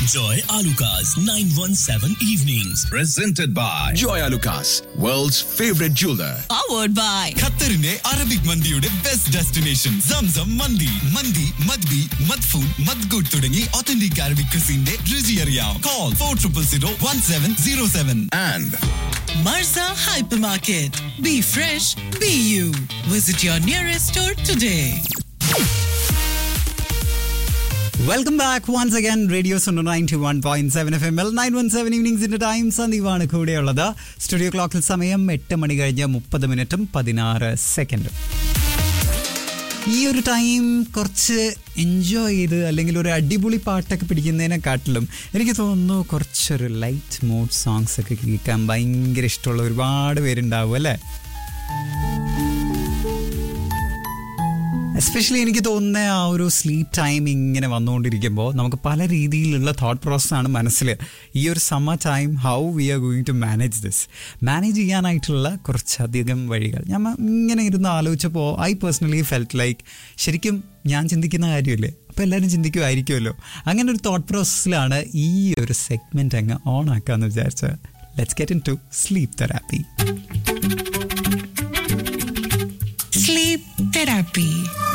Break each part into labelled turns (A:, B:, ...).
A: Joy Alukas, 917 Evenings.
B: Presented by
C: Joy Lucas, world's favorite jeweler.
D: powered by
E: ഖത്തറിന്റെ Arabic മന്തിയുടെ best destination സംസം മന്തി മന്തി മദ്ബി മദ്ഫൂൻ മദ്ഗുഡ് തുടങ്ങി ഒത്തന്റിക് അറബിക് ക്രിസിന്റെ രുചി അറിയാം call four triple zero one seven zero seven
C: And
D: Marza Hypermarket. Be fresh, be you. Visit your nearest store today.
F: Welcome back once again radio zone ninety one point seven F M L nine one seven ഈവനിങ്സിന്റെ time സന്ദീപാണ് കൂടെയുള്ളത് studio ക്ലോക്കിൽ സമയം എട്ട് മണി കഴിഞ്ഞ് മുപ്പത് മിനിറ്റും പതിനാറ് സെക്കൻഡും ഈ ഒരു ടൈം കുറച്ച് എൻജോയ് ചെയ്ത് അല്ലെങ്കിൽ ഒരു അടിപൊളി പാട്ടൊക്കെ പിടിക്കുന്നതിനെക്കാട്ടിലും എനിക്ക് തോന്നുന്നു കുറച്ചൊരു ലൈറ്റ് മൂഡ് സോങ്സ് ഒക്കെ കേൾക്കാൻ ഭയങ്കര ഇഷ്ടമുള്ള ഒരുപാട് പേരുണ്ടാവും അല്ലേ എസ്പെഷ്യലി എനിക്ക് തോന്നുന്ന ആ ഒരു സ്ലീപ്പ് ടൈം ഇങ്ങനെ വന്നുകൊണ്ടിരിക്കുമ്പോൾ നമുക്ക് പല രീതിയിലുള്ള തോട്ട് പ്രോസസ്സാണ് മനസ്സിൽ ഈ ഒരു summer time how we are going to manage this manage ചെയ്യാനായിട്ടുള്ള കുറച്ചധികം വഴികൾ ഞാൻ മ- ഇങ്ങനെ ഇരുന്ന് ആലോചിച്ചപ്പോൾ ഐ പേഴ്സണലി ഫെൽറ്റ് ലൈക്ക് ശരിക്കും ഞാൻ ചിന്തിക്കുന്ന കാര്യമില്ലേ അപ്പോൾ എല്ലാവരും ചിന്തിക്കുമായിരിക്കുമല്ലോ അങ്ങനെ ഒരു തോട്ട് പ്രോസസ്സിലാണ് ഈ ഒരു സെഗ്മെൻറ്റ് അങ്ങ് ഓൺ ആക്കാമെന്ന് വിചാരിച്ചത് let's get into sleep therapy
D: Sleep therapy.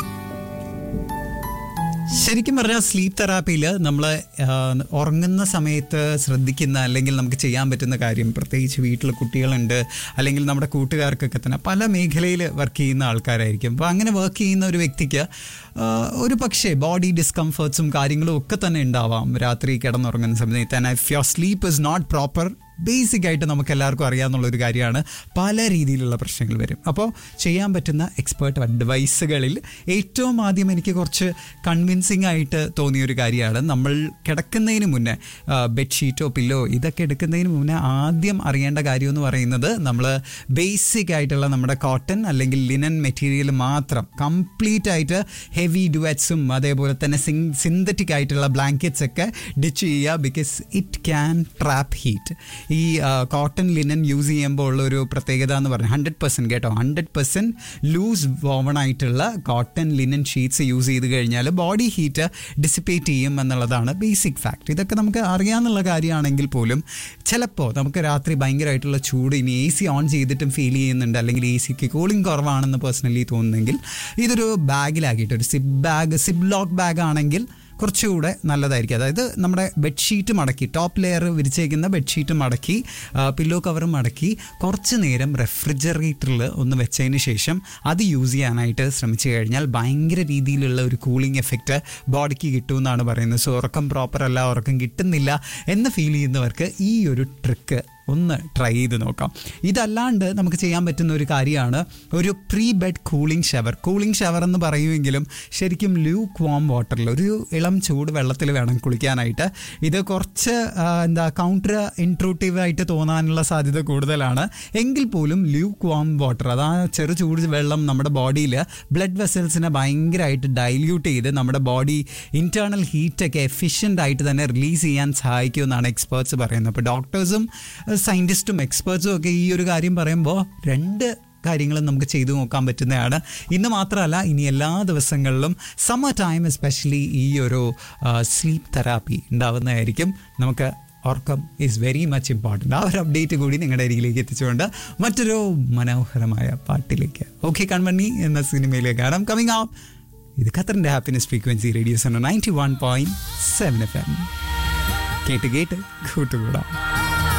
F: ശരിക്കും പറഞ്ഞാൽ സ്ലീപ്പ് തെറാപ്പിയിൽ നമ്മൾ ഉറങ്ങുന്ന സമയത്ത് ശ്രദ്ധിക്കുന്ന അല്ലെങ്കിൽ നമുക്ക് ചെയ്യാൻ പറ്റുന്ന കാര്യം പ്രത്യേകിച്ച് വീട്ടിൽ കുട്ടികളുണ്ട് അല്ലെങ്കിൽ നമ്മുടെ കൂട്ടുകാർക്കൊക്കെ തന്നെ പല മേഖലയിൽ വർക്ക് ചെയ്യുന്ന ആൾക്കാരായിരിക്കും അപ്പോൾ അങ്ങനെ വർക്ക് ചെയ്യുന്ന ഒരു വ്യക്തിക്ക് ആ, ഒരു പക്ഷേ ബോഡി ഡിസ്കംഫേർട്സും കാര്യങ്ങളും ഒക്കെ തന്നെ ഉണ്ടാവാം രാത്രി കിടന്നുറങ്ങുന്ന സമയത്ത് and if your sleep is not proper basic ആയിട്ട് നമുക്ക് എല്ലാവർക്കും അറിയാവുന്ന ഒരു കാര്യമാണ് പല രീതിയിലുള്ള പ്രശ്നങ്ങൾ വരും അപ്പോൾ ചെയ്യാൻ പറ്റുന്ന എക്സ്പേർട്ട് അഡ്വൈസുകളിൽ ഏറ്റവും ആദ്യം എനിക്ക് കുറച്ച് കൺവിൻസിങ് ആയിട്ട് തോന്നിയ ഒരു കാര്യമാണ് നമ്മൾ കിടക്കുന്നതിന് മുന്നേ ബെഡ്ഷീറ്റോ പില്ലോ ഇതൊക്കെ എടുക്കുന്നതിന് മുന്നേ ആദ്യം അറിയേണ്ട കാര്യം എന്ന് പറയുന്നത് നമ്മൾ ബേസിക് ആയിട്ടുള്ള നമ്മുടെ കോട്ടൺ അല്ലെങ്കിൽ ലിനൻ മെറ്റീരിയൽ മാത്രം കംപ്ലീറ്റ് ആയിട്ട് ഹെവി ഡുവറ്റ്സും അതേപോലെ തന്നെ സിന്തറ്റിക് ആയിട്ടുള്ള ബ്ലാങ്കറ്റ്സ് ഒക്കെ ഡിച്ച് ചെയ്യുക because it can trap heat ഈ കോട്ടൺ ലിനൻ യൂസ് ചെയ്യുമ്പോൾ ഉള്ള ഒരു പ്രത്യേകത എന്ന് പറഞ്ഞാൽ ഹൺഡ്രഡ് പെർസെൻറ്റ് കേട്ടോ ഹൺഡ്രഡ് പെർസെൻറ്റ് ലൂസ് വോവൺ ആയിട്ടുള്ള കോട്ടൺ ലിനൻ ഷീറ്റ്സ് യൂസ് ചെയ്ത് കഴിഞ്ഞാൽ ബോഡി ഹീറ്റ് ഡിസിപ്പേറ്റ് ചെയ്യും എന്നുള്ളതാണ് ബേസിക് ഫാക്ട് ഇതൊക്കെ നമുക്ക് അറിയാമെന്നുള്ള കാര്യമാണെങ്കിൽ പോലും ചിലപ്പോൾ നമുക്ക് രാത്രി ഭയങ്കരമായിട്ടുള്ള ചൂട് ഇനി എ സി ഓൺ ചെയ്തിട്ടും ഫീൽ ചെയ്യുന്നുണ്ട് അല്ലെങ്കിൽ എ സിക്ക് കൂളിംഗ് കുറവാണെന്ന് പേഴ്സണലി തോന്നുന്നെങ്കിൽ ഇതൊരു ബാഗിലാക്കിയിട്ട് ഒരു zip bag zip lock bag ആണെങ്കിൽ കുറച്ചുകൂടെ നല്ലതായിരിക്കും അതായത് നമ്മുടെ ബെഡ്ഷീറ്റ് മടക്കി ടോപ്പ് ലെയർ വിരിച്ചേക്കുന്ന ബെഡ്ഷീറ്റ് മടക്കി പില്ലോ കവർ മടക്കി കുറച്ച് നേരം റെഫ്രിജറേറ്ററിൽ ഒന്ന് വെച്ചതിന് ശേഷം അത് യൂസ് ചെയ്യാനായിട്ട് ശ്രമിച്ചു കഴിഞ്ഞാൽ ഭയങ്കര രീതിയിലുള്ള ഒരു കൂളിംഗ് എഫക്റ്റ് ബോഡിക്ക് കിട്ടുമെന്നാണ് പറയുന്നത് സോ ഉറക്കം പ്രോപ്പർ അല്ല ഉറക്കം കിട്ടുന്നില്ല എന്ന് ഫീൽ ചെയ്യുന്നവർക്ക് ഈ ഒരു ട്രിക്ക് ഒന്ന് ട്രൈ ചെയ്ത് നോക്കാം ഇതല്ലാണ്ട് നമുക്ക് ചെയ്യാൻ പറ്റുന്ന ഒരു കാര്യമാണ് ഒരു pre bed cooling shower cooling shower എന്ന് പറയുമെങ്കിലും ശരിക്കും ലൂക്ക് വാം വാട്ടറിൽ ഒരു ഇളം ചൂട് വെള്ളത്തിൽ വേണം കുളിക്കാനായിട്ട് ഇത് കുറച്ച് ആ, എന്താ കൗണ്ടർ ഇൻട്രൂട്ടീവ് ആയിട്ട് തോന്നാനുള്ള സാധ്യത കൂടുതലാണ് എങ്കിൽ പോലും ലൂക്ക് വാം വാട്ടർ അതാ ചെറു ചൂട് വെള്ളം നമ്മുടെ ബോഡിയിൽ ബ്ലഡ് വെസൽസിനെ ഭയങ്കരമായിട്ട് ഡൈല്യൂട്ട് ചെയ്ത് നമ്മുടെ ബോഡി ഇന്റേണൽ ഹീറ്റൊക്കെ എഫിഷ്യൻ്റ് ആയിട്ട് തന്നെ റിലീസ് ചെയ്യാൻ സഹായിക്കുമെന്നാണ് എക്സ്പേർട്സ് പറയുന്നത് അപ്പോൾ ഡോക്ടേഴ്സും സയൻറ്റിസ്റ്റും എക്സ്പേർട്സും ഒക്കെ ഈ ഒരു കാര്യം പറയുമ്പോൾ രണ്ട് കാര്യങ്ങളും നമുക്ക് ചെയ്തു നോക്കാൻ പറ്റുന്നതാണ് ഇന്ന് മാത്രമല്ല ഇനി എല്ലാ ദിവസങ്ങളിലും സമ്മർ ടൈം എസ്പെഷ്യലി ഈ ഒരു സ്ലീപ്പ് തെറാപ്പി ഉണ്ടാവുന്നതായിരിക്കും നമുക്ക് ഉറക്കം ഈസ് വെരി മച്ച് ഇമ്പോർട്ടൻ്റ് ആ ഒരു അപ്ഡേറ്റ് കൂടി നിങ്ങളുടെ അരികിലേക്ക് എത്തിച്ചുകൊണ്ട് മറ്റൊരു മനോഹരമായ പാട്ടിലേക്ക് ഓക്കെ കൺമണി എന്ന സിനിമയിലേക്ക് കാണാം കമ്മിങ് ആവും ഇത് ഖത്തറിൻ്റെ happiness frequency radios ninety one point seven F M കേട്ട് കേട്ട് കൂട്ടുകൂടാം